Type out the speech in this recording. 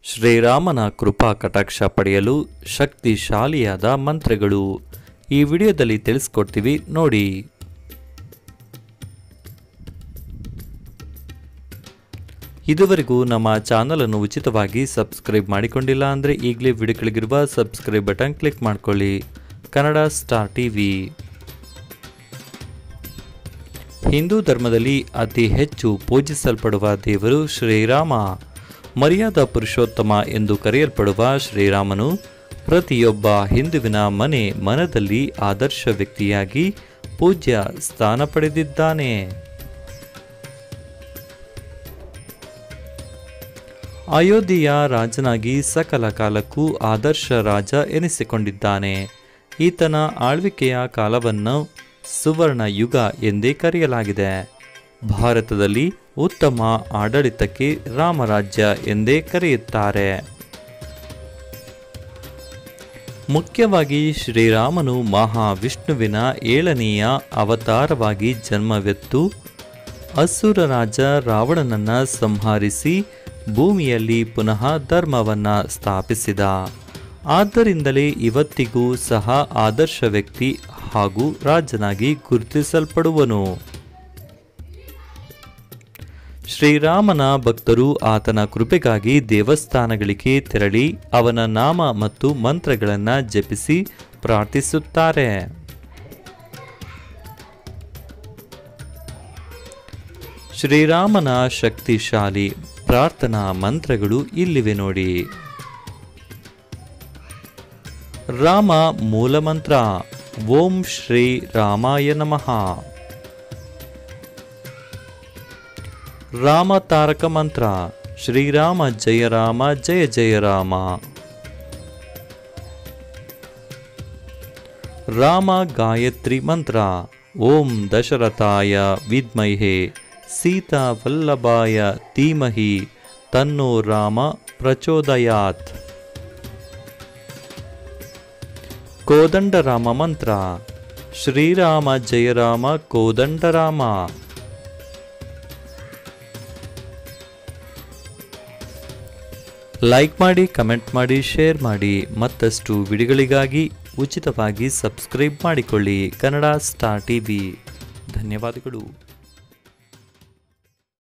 ಶ್ರೀರಾಮನ ಕೃಪಾ ಕಟಾಕ್ಷ ಪಡೆಯಲು ಶಕ್ತಿಶಾಲಿಯಾದ ಮಂತ್ರಗಳು ಈ ವಿಡಿಯೋದಲ್ಲಿ ತಿಳಿಸ್ಕೊಡ್ತೀವಿ ನೋಡಿ ಇದುವರೆಗೂ ನಮ್ಮ ಚಾನಲನ್ನು ಉಚಿತವಾಗಿ ಸಬ್ಸ್ಕ್ರೈಬ್ ಮಾಡಿಕೊಂಡಿಲ್ಲ ಅಂದರೆ ಈಗಲೇ ವಿಡಿಯೋ ಕೆಳಗಿರುವ ಸಬ್ಸ್ಕ್ರೈಬ್ ಬಟನ್ ಕ್ಲಿಕ್ ಮಾಡ್ಕೊಳ್ಳಿ ಕನ್ನಡ ಸ್ಟಾರ್ ಟಿವಿ ಹಿಂದೂ ಧರ್ಮದಲ್ಲಿ ಅತಿ ಹೆಚ್ಚು ಪೂಜಿಸಲ್ಪಡುವ ದೇವರು ಶ್ರೀರಾಮ ಮರ್ಯಾದ ಪುರುಷೋತ್ತಮ ಎಂದು ಕರೆಯಲ್ಪಡುವ ಶ್ರೀರಾಮನು ಪ್ರತಿಯೊಬ್ಬ ಹಿಂದುವಿನ ಮನೆ ಮನದಲ್ಲಿ ಆದರ್ಶ ವ್ಯಕ್ತಿಯಾಗಿ ಪೂಜ್ಯ ಸ್ಥಾನ ಪಡೆದಿದ್ದಾನೆ ಅಯೋಧ್ಯೆಯ ರಾಜನಾಗಿ ಸಕಲ ಕಾಲಕ್ಕೂ ಆದರ್ಶ ರಾಜ ಎನಿಸಿಕೊಂಡಿದ್ದಾನೆ ಈತನ ಆಳ್ವಿಕೆಯ ಕಾಲವನ್ನು ಸುವರ್ಣ ಯುಗ ಎಂದೇ ಕರೆಯಲಾಗಿದೆ ಭಾರತದಲ್ಲಿ ಉತ್ತಮ ಆಡಳಿತಕ್ಕೆ ರಾಮರಾಜ್ಯ ಎಂದೇ ಕರೆಯುತ್ತಾರೆ ಮುಖ್ಯವಾಗಿ ಶ್ರೀರಾಮನು ಮಹಾವಿಷ್ಣುವಿನ ಏಳನೆಯ ಅವತಾರವಾಗಿ ಜನ್ಮವೆತ್ತು ಅಸುರ ರಾಜ ರಾವಣನನ್ನ ಸಂಹರಿಸಿ ಭೂಮಿಯಲ್ಲಿ ಪುನಃ ಧರ್ಮವನ್ನ ಸ್ಥಾಪಿಸಿದ ಆದ್ದರಿಂದಲೇ ಇವತ್ತಿಗೂ ಸಹ ಆದರ್ಶ ವ್ಯಕ್ತಿ ಹಾಗೂ ರಾಜನಾಗಿ ಗುರುತಿಸಲ್ಪಡುವನು ಶ್ರೀರಾಮನ ಭಕ್ತರು ಆತನ ಕೃಪೆಗಾಗಿ ದೇವಸ್ಥಾನಗಳಿಗೆ ತೆರಳಿ ಅವನ ನಾಮ ಮತ್ತು ಮಂತ್ರಗಳನ್ನು ಜಪಿಸಿ ಪ್ರಾರ್ಥಿಸುತ್ತಾರೆ ಶ್ರೀರಾಮನ ಶಕ್ತಿಶಾಲಿ ಪ್ರಾರ್ಥನಾ ಮಂತ್ರಗಳು ಇಲ್ಲಿವೆ ನೋಡಿ ರಾಮ ಮೂಲಮಂತ್ರ ಓಂ ಶ್ರೀ ರಾಮಾಯ ನಮಃ ರಾಮ ತಾರಕ ಮಂತ್ರ ಶ್ರೀರಾಮ ಜಯ ರಾಮ ಜಯ ಜಯ ರಾಮ ರಾಮ ಗಾಯತ್ರಿ ಮಂತ್ರ ಓಂ ದಶರಥಾಯ ವಿದ್ಮಹೆ ಸೀತಾ ವಲ್ಲಭಾಯ ಧೀಮಹಿ ತನ್ನೋ ರಾಮ ಪ್ರಚೋದಯಾತ್ ಕೋದಂಡರಾಮ ಮಂತ್ರ ಶ್ರೀರಾಮ ಜಯ ರಾಮ ಕೋದಂಡರಾಮ ಲೈಕ್ ಮಾಡಿ ಕಮೆಂಟ್ ಮಾಡಿ ಶೇರ್ ಮಾಡಿ ಮತ್ತಷ್ಟು ವಿಡಿಯೋಗಳಿಗಾಗಿ ಉಚಿತವಾಗಿ ಸಬ್ಸ್ಕ್ರೈಬ್ ಮಾಡಿಕೊಳ್ಳಿ ಕನ್ನಡ ಸ್ಟಾರ್ ಟಿವಿ ಧನ್ಯವಾದಗಳು